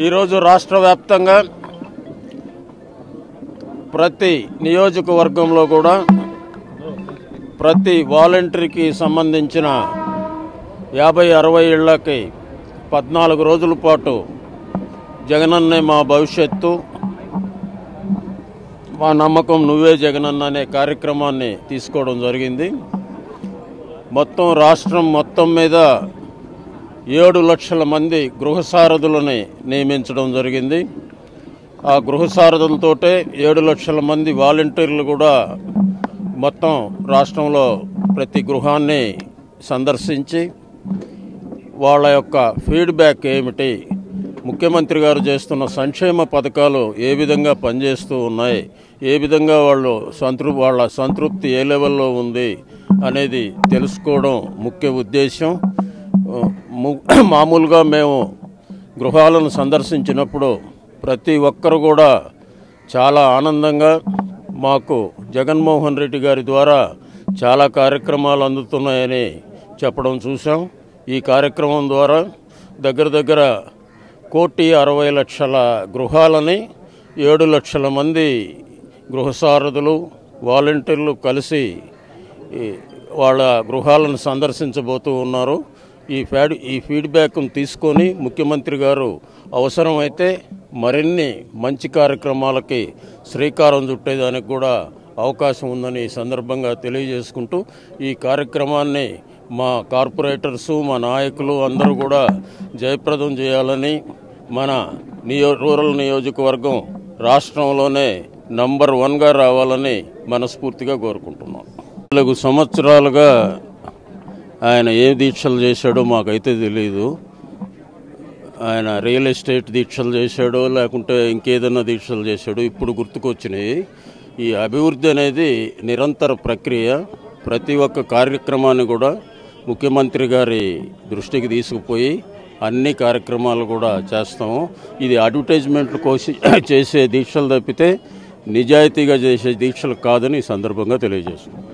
ఈరోజు రాష్ట్ర వ్యాప్తంగా ప్రతి నియోజకవర్గంలో కూడా ప్రతి వాలంటరీకి సంబంధించిన యాభై అరవై ఏళ్ళకి పద్నాలుగు రోజుల పాటు జగనన్నే మా భవిష్యత్తు మా నమ్మకం నువ్వే జగనన్న అనే కార్యక్రమాన్ని తీసుకోవడం జరిగింది మొత్తం రాష్ట్రం మొత్తం మీద ఏడు లక్షల మంది గృహసారథులని నియమించడం జరిగింది ఆ గృహసారథులతోటే ఏడు లక్షల మంది వాలంటీర్లు కూడా మొత్తం రాష్ట్రంలో ప్రతి గృహాన్ని సందర్శించి వాళ్ళ యొక్క ఫీడ్బ్యాక్ ఏమిటి ముఖ్యమంత్రి గారు చేస్తున్న సంక్షేమ పథకాలు ఏ విధంగా పనిచేస్తూ ఉన్నాయి ఏ విధంగా వాళ్ళు సంతృ వాళ్ళ సంతృప్తి ఏ లెవెల్లో ఉంది అనేది తెలుసుకోవడం ముఖ్య ఉద్దేశం ము- మామూలుగా మేము గృహాలను సందర్శించినప్పుడు ప్రతి ఒక్కరు కూడా చాలా ఆనందంగా మాకు జగన్మోహన్ రెడ్డి గారి ద్వారా చాలా కార్యక్రమాలు అందుతున్నాయని చెప్పడం చూసాం ఈ కార్యక్రమం ద్వారా దగ్గర దగ్గర కోటి అరవై లక్షల గృహాలని ఏడు లక్షల మంది గృహసారథులు వాలంటీర్లు కలిసి ఈ వాళ్ళ గృహాలను సందర్శించబోతూ ఉన్నారు ఈ ఫీడ్ ఈ ఫీడ్బ్యాక్ను తీసుకొని ముఖ్యమంత్రి గారు అవసరమైతే మరిన్ని మంచి కార్యక్రమాలకి శ్రీకారం చుట్టేదానికి కూడా అవకాశం ఉందని ఈ సందర్భంగా తెలియజేసుకుంటూ ఈ కార్యక్రమాన్ని మా కార్పొరేటర్సు మా నాయకులు అందరూ కూడా జయప్రదం చేయాలని మన నియో రూరల్ నియోజకవర్గం రాష్ట్రంలోనే నంబర్ వన్గా రావాలని మనస్ఫూర్తిగా కోరుకుంటున్నాం నాలుగు సంవత్సరాలుగా ఆయన ఏ దీక్షలు చేశాడో మాకైతే తెలియదు ఆయన రియల్ ఎస్టేట్ దీక్షలు చేశాడో లేకుంటే ఇంకేదైనా దీక్షలు చేశాడో ఇప్పుడు గుర్తుకొచ్చినాయి ఈ అభివృద్ధి అనేది నిరంతర ప్రక్రియ ప్రతి ఒక్క కార్యక్రమాన్ని కూడా ముఖ్యమంత్రి గారి దృష్టికి తీసుకుపోయి అన్ని కార్యక్రమాలు కూడా చేస్తాము ఇది అడ్వర్టైజ్మెంట్లు కోసి చేసే దీక్షలు తప్పితే నిజాయితీగా చేసే దీక్షలు కాదని ఈ సందర్భంగా తెలియజేస్తున్నాం